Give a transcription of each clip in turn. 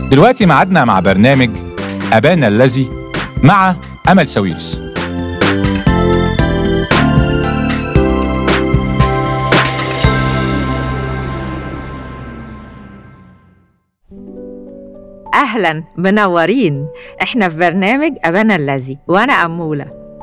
دلوقتي معادنا مع برنامج أبانا الذي مع أمل سويرس أهلا منورين إحنا في برنامج أبانا الذي وأنا أمولة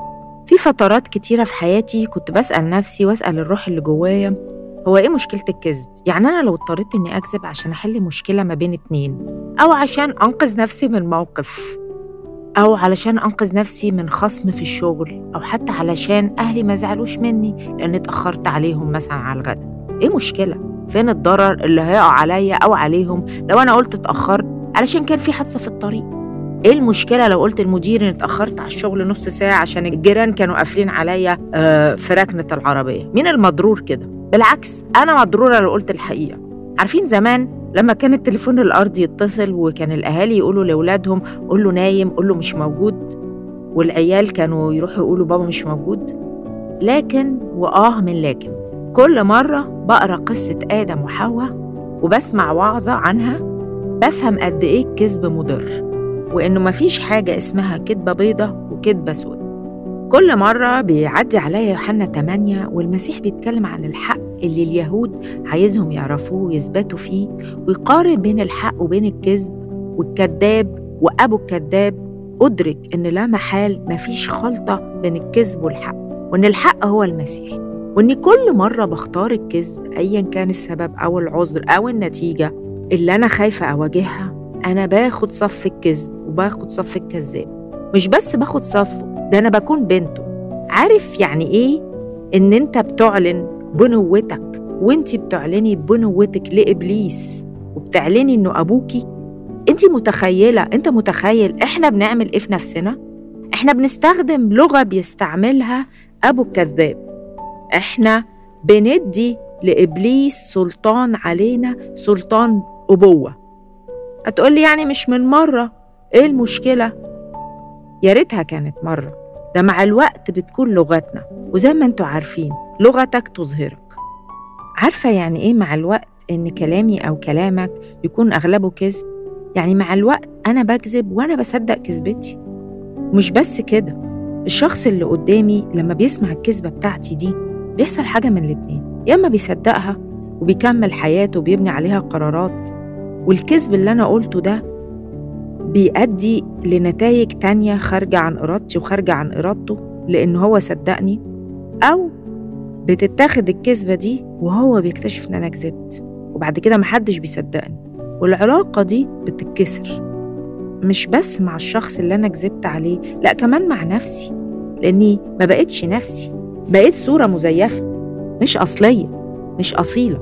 في فترات كتيرة في حياتي كنت بسأل نفسي وأسأل الروح اللي جوايا هو إيه مشكلة الكذب؟ يعني أنا لو اضطريت إني أكذب عشان أحل مشكلة ما بين اتنين أو عشان أنقذ نفسي من موقف أو علشان أنقذ نفسي من خصم في الشغل أو حتى علشان أهلي ما زعلوش مني لأني اتأخرت عليهم مثلا على الغدا إيه مشكلة؟ فين الضرر اللي هيقع عليا أو عليهم لو أنا قلت اتأخرت علشان كان في حادثة في الطريق ايه المشكلة لو قلت المدير اني اتأخرت على الشغل نص ساعة عشان الجيران كانوا قافلين عليا آه في ركنة العربية مين المضرور كده بالعكس انا مضرورة لو قلت الحقيقة عارفين زمان لما كان التليفون الارضي يتصل وكان الاهالي يقولوا لاولادهم قول له نايم قول له مش موجود والعيال كانوا يروحوا يقولوا بابا مش موجود لكن واه من لكن كل مرة بقرا قصة آدم وحواء وبسمع وعظة عنها بفهم قد إيه الكذب مضر وإنه مفيش حاجة اسمها كدبة بيضة وكدبة سودة كل مرة بيعدي عليا يوحنا 8 والمسيح بيتكلم عن الحق اللي اليهود عايزهم يعرفوه ويثبتوا فيه ويقارن بين الحق وبين الكذب والكذاب وأبو الكذاب أدرك إن لا محال مفيش خلطة بين الكذب والحق وإن الحق هو المسيح وإني كل مرة بختار الكذب أيا كان السبب أو العذر أو النتيجة اللي أنا خايفة أواجهها أنا باخد صف الكذب وباخد صف الكذاب مش بس باخد صفه ده أنا بكون بنته عارف يعني إيه إن أنت بتعلن بنوتك وأنت بتعلني بنوتك لإبليس وبتعلني إنه أبوكي أنت متخيلة أنت متخيل إحنا بنعمل إيه في نفسنا؟ إحنا بنستخدم لغة بيستعملها أبو الكذاب إحنا بندي لإبليس سلطان علينا سلطان أبوة هتقولي يعني مش من مرة إيه المشكلة؟ يا ريتها كانت مرة ده مع الوقت بتكون لغتنا وزي ما انتوا عارفين لغتك تظهرك عارفة يعني إيه مع الوقت إن كلامي أو كلامك يكون أغلبه كذب؟ يعني مع الوقت أنا بكذب وأنا بصدق كذبتي ومش بس كده الشخص اللي قدامي لما بيسمع الكذبة بتاعتي دي بيحصل حاجة من الاتنين يا إما بيصدقها وبيكمل حياته وبيبني عليها قرارات والكذب اللي أنا قلته ده بيؤدي لنتائج تانية خارجة عن إرادتي وخارجة عن إرادته لأن هو صدقني أو بتتاخد الكذبة دي وهو بيكتشف إن أنا كذبت وبعد كده محدش بيصدقني والعلاقة دي بتتكسر مش بس مع الشخص اللي أنا كذبت عليه لأ كمان مع نفسي لأني ما بقتش نفسي بقيت صورة مزيفة مش أصلية مش أصيلة